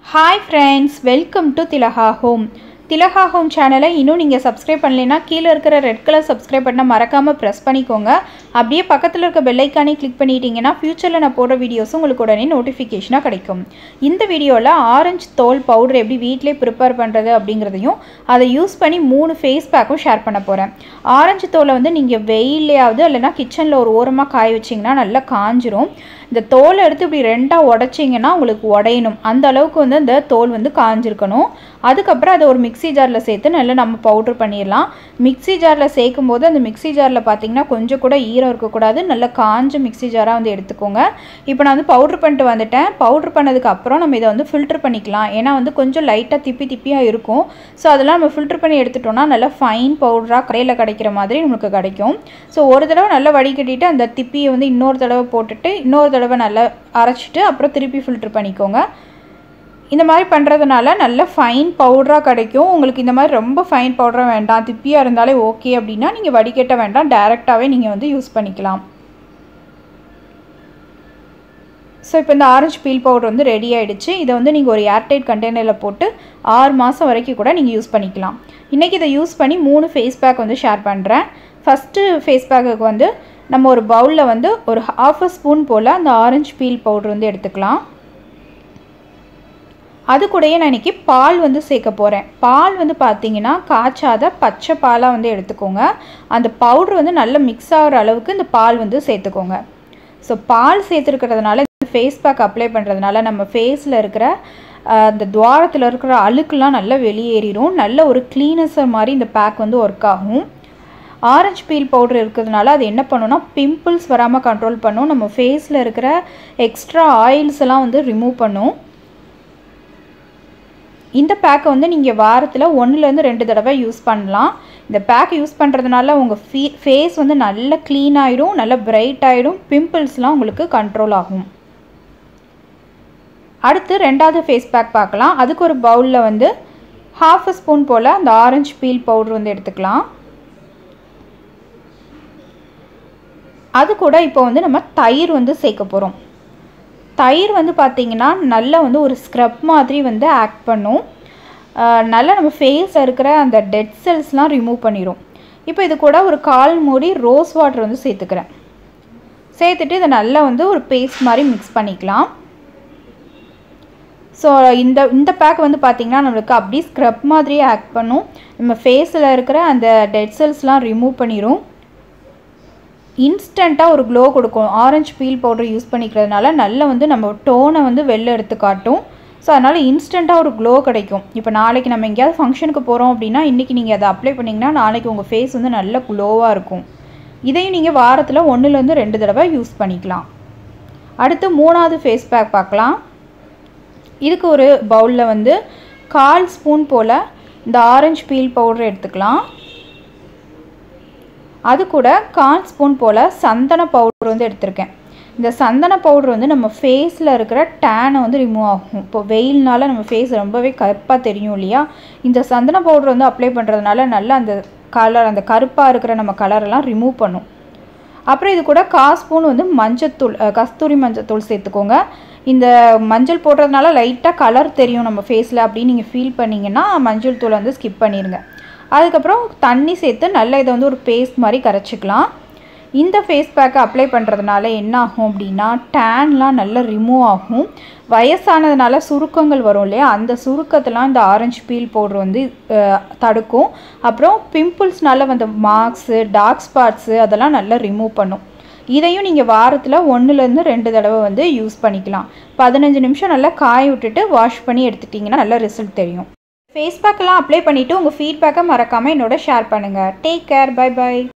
hi friends welcome to Thilaga home Thilaga home சேனலை இன்னும் நீங்கள் சப்ஸ்கிரைப் பண்ணலைன்னா கீழே இருக்கிற ரெட் கலர் சப்ஸ்கிரைப் பட்டனை மறக்காமல் ப்ரெஸ் பண்ணிக்கோங்க அப்படியே பக்கத்தில் இருக்க பெல்லைக்கானே கிளிக் பண்ணிட்டீங்கன்னா ஃப்யூச்சரில் நான் போடுற வீடியோஸ் உங்களுக்கு உடனே நோட்டிஃபிகேஷனாக கிடைக்கும் இந்த வீடியோவில் ஆரஞ்சு தோல் பவுடர் எப்படி வீட்டிலே ப்ரிப்பேர் பண்ணுறது அப்படிங்கிறதையும் அதை யூஸ் பண்ணி மூணு ஃபேஸ் பேக்கும் ஷேர் பண்ண போகிறேன் ஆரஞ்சு தோலை வந்து நீங்கள் வெயிலையாவது இல்லைனா கிச்சனில் ஒரு ஓரமாக காய வச்சிங்கன்னா நல்லா காஞ்சிரும் இந்த தோலை எடுத்து இப்படி ரெண்டாக உடச்சிங்கன்னா உங்களுக்கு உடையணும் அந்த அளவுக்கு வந்து அந்த தோல் வந்து காஞ்சிருக்கணும் அதுக்கப்புறம் அதை ஒரு மிக்ஸி ஜாரில் சேர்த்து நல்லா நம்ம பவுட்ரு பண்ணிடலாம் மிக்ஸி ஜாரில் சேர்க்கும் போது அந்த மிக்ஸி ஜாரில் பார்த்தீங்கன்னா கொஞ்சம் கூட ஈரம் இருக்கக்கூடாது நல்லா காஞ்ச மிக்ஸி ஜாராக வந்து எடுத்துக்கோங்க இப்போ நான் வந்து பவுட்ரு பண்ணிட்டு வந்துட்டேன் பவுட்ரு பண்ணதுக்கு அப்புறம் நம்ம இதை வந்து ஃபில்டர் பண்ணிக்கலாம் ஏன்னா வந்து கொஞ்சம் லைட்டாக திப்பி திப்பியாக இருக்கும் ஸோ அதெல்லாம் நம்ம ஃபில்டர் பண்ணி எடுத்துட்டோம்னா நல்லா ஃபைன் பவுடராக கடையில் கிடைக்கிற மாதிரி நமக்கு கிடைக்கும் ஸோ ஒரு தடவை நல்லா வடிகட்டிட்டு அந்த திப்பியை வந்து இன்னொரு தடவை போட்டுட்டு இன்னொரு தடவை நல்லா அரைச்சிட்டு அப்புறம் திருப்பி ஃபில்டர் பண்ணிக்கோங்க இந்த மாதிரி பண்ணுறதுனால நல்ல ஃபைன் பவுடராக கிடைக்கும் உங்களுக்கு இந்த மாதிரி ரொம்ப ஃபைன் பவுடராக வேண்டாம் திப்பியாக இருந்தாலே ஓகே அப்படின்னா நீங்கள் வடிகட்ட வேண்டாம் டேரெக்டாகவே நீங்கள் வந்து யூஸ் பண்ணிக்கலாம் ஸோ இப்போ இந்த ஆரஞ்சு பீல் பவுடர் வந்து ரெடி ஆகிடுச்சு இதை வந்து நீங்கள் ஒரு ஏர்டைட் கண்டெய்னரில் போட்டு ஆறு மாதம் வரைக்கும் கூட நீங்கள் யூஸ் பண்ணிக்கலாம் இன்றைக்கி இதை யூஸ் பண்ணி மூணு ஃபேஸ் பேக் வந்து ஷேர் பண்ணுறேன் ஃபஸ்ட்டு ஃபேஸ் பேக்குக்கு வந்து நம்ம ஒரு பவுலில் வந்து ஒரு ஹாஃப் அ ஸ்பூன் போல் அந்த ஆரஞ்சு பீல் பவுடர் வந்து எடுத்துக்கலாம் அது கூடயே நான் இன்றைக்கி பால் வந்து சேர்க்க போகிறேன் பால் வந்து பார்த்தீங்கன்னா காய்ச்சாத பச்சை பாலாக வந்து எடுத்துக்கோங்க அந்த பவுட்ரு வந்து நல்லா மிக்ஸ் ஆகிற அளவுக்கு இந்த பால் வந்து சேர்த்துக்கோங்க ஸோ பால் சேர்த்துருக்கிறதுனால ஃபேஸ் பேக் அப்ளை பண்ணுறதுனால நம்ம ஃபேஸில் இருக்கிற அந்த துவாரத்தில் இருக்கிற அழுக்கெல்லாம் நல்லா வெளியேறிடும் நல்ல ஒரு க்ளீனஸர் மாதிரி இந்த பேக் வந்து ஒர்க் ஆகும் ஆரஞ்சு பீல் பவுடர் இருக்கிறதுனால அது என்ன பண்ணுன்னா பிம்பிள்ஸ் வராமல் கண்ட்ரோல் பண்ணும் நம்ம ஃபேஸில் இருக்கிற எக்ஸ்ட்ரா ஆயில்ஸ் எல்லாம் வந்து ரிமூவ் பண்ணும் இந்த பேக்கை வந்து நீங்கள் வாரத்தில் ஒன்றுலேருந்து ரெண்டு தடவை யூஸ் பண்ணலாம் இந்த பேக் யூஸ் பண்ணுறதுனால உங்கள் ஃபீ ஃபேஸ் வந்து நல்ல க்ளீன் ஆகிடும் நல்ல பிரைட் ஆகிடும் பிம்பிள்ஸ்லாம் உங்களுக்கு கண்ட்ரோல் ஆகும் அடுத்து ரெண்டாவது ஃபேஸ் பேக் பார்க்கலாம் அதுக்கு ஒரு பவுலில் வந்து ஹாஃப் அ ஸ்பூன் போல் அந்த ஆரஞ்சு பீல் பவுடர் வந்து எடுத்துக்கலாம் அது கூட இப்போ வந்து நம்ம தயிர் வந்து சேர்க்க போகிறோம் தயிர் வந்து பார்த்திங்கன்னா நல்லா வந்து ஒரு ஸ்க்ரப் மாதிரி வந்து ஆக்ட் பண்ணும் நல்லா நம்ம ஃபேஸில் இருக்கிற அந்த டெட் செல்ஸ்லாம் ரிமூவ் பண்ணிடும் இப்போ இது கூட ஒரு கால் மூடி ரோஸ் வாட்டர் வந்து சேர்த்துக்கிறேன் சேர்த்துட்டு இதை நல்லா வந்து ஒரு பேஸ்ட் மாதிரி மிக்ஸ் பண்ணிக்கலாம் ஸோ இந்த இந்த பேக் வந்து பார்த்திங்கன்னா நம்மளுக்கு அப்படியே ஸ்க்ரப் மாதிரியே ஆக்ட் பண்ணும் நம்ம ஃபேஸில் இருக்கிற அந்த டெட் செல்ஸ்லாம் ரிமூவ் பண்ணிடும் இன்ஸ்டண்ட்டாக ஒரு க்ளோ கொடுக்கும் ஆரஞ்சு பீல் பவுடர் யூஸ் பண்ணிக்கிறதுனால நல்ல வந்து நம்ம டோனை வந்து வெளில எடுத்து காட்டும் ஸோ அதனால் இன்ஸ்டண்ட்டாக ஒரு க்ளோ கிடைக்கும் இப்போ நாளைக்கு நம்ம எங்கேயாவது ஃபங்க்ஷனுக்கு போகிறோம் அப்படின்னா இன்றைக்கி நீங்கள் அதை அப்ளை பண்ணிங்கன்னா நாளைக்கு உங்கள் ஃபேஸ் வந்து நல்ல க்ளோவாக இருக்கும் இதையும் நீங்கள் வாரத்தில் ஒன்றுலேருந்து ரெண்டு தடவை யூஸ் பண்ணிக்கலாம் அடுத்து மூணாவது ஃபேஸ் பேக் பார்க்கலாம் இதுக்கு ஒரு பவுலில் வந்து கால் ஸ்பூன் போல் இந்த ஆரஞ்சு பீல் பவுடர் எடுத்துக்கலாம் அது கூட கால் ஸ்பூன் போல் சந்தன பவுடர் வந்து எடுத்திருக்கேன் இந்த சந்தன பவுடர் வந்து நம்ம ஃபேஸில் இருக்கிற டேனை வந்து ரிமூவ் ஆகும் இப்போ வெயில்னால நம்ம ஃபேஸ் ரொம்பவே கருப்பாக தெரியும் இல்லையா இந்த சந்தன பவுடர் வந்து அப்ளை பண்ணுறதுனால நல்லா அந்த கலர் அந்த கருப்பாக இருக்கிற நம்ம கலரெல்லாம் ரிமூவ் பண்ணும் அப்புறம் இது கூட கா ஸ்பூன் வந்து மஞ்சத்தூள் கஸ்தூரி மஞ்சத்தூள் சேர்த்துக்கோங்க இந்த மஞ்சள் போடுறதுனால லைட்டாக கலர் தெரியும் நம்ம ஃபேஸில் அப்படின்னு நீங்கள் ஃபீல் பண்ணிங்கன்னா மஞ்சள் தூளை வந்து ஸ்கிப் பண்ணிடுங்க அதுக்கப்புறம் தண்ணி சேர்த்து நல்லா இதை வந்து ஒரு பேஸ்ட் மாதிரி கரைச்சிக்கலாம் இந்த ஃபேஸ் பேக்கை அப்ளை பண்ணுறதுனால என்ன ஆகும் அப்படின்னா டேன்லாம் நல்லா ரிமூவ் ஆகும் வயசானதுனால சுருக்கங்கள் வரும் இல்லையா அந்த சுருக்கத்தெல்லாம் இந்த ஆரஞ்சு பீல் பவுடர் வந்து தடுக்கும் அப்புறம் பிம்பிள்ஸ்னால வந்த மார்க்ஸு டார்க் ஸ்பாட்ஸு அதெல்லாம் நல்லா ரிமூவ் பண்ணும் இதையும் நீங்கள் வாரத்தில் ஒன்றுலேருந்து ரெண்டு தடவை வந்து யூஸ் பண்ணிக்கலாம் பதினஞ்சு நிமிஷம் நல்லா காய விட்டுட்டு வாஷ் பண்ணி எடுத்துட்டிங்கன்னா நல்ல ரிசல்ட் தெரியும் ஃபேஸ் பேக்கெல்லாம் அப்ளை பண்ணிவிட்டு உங்கள் ஃபீட்பேக்கை மறக்காமல் என்னோட ஷேர் பண்ணுங்கள் டேக் கேர் பை பை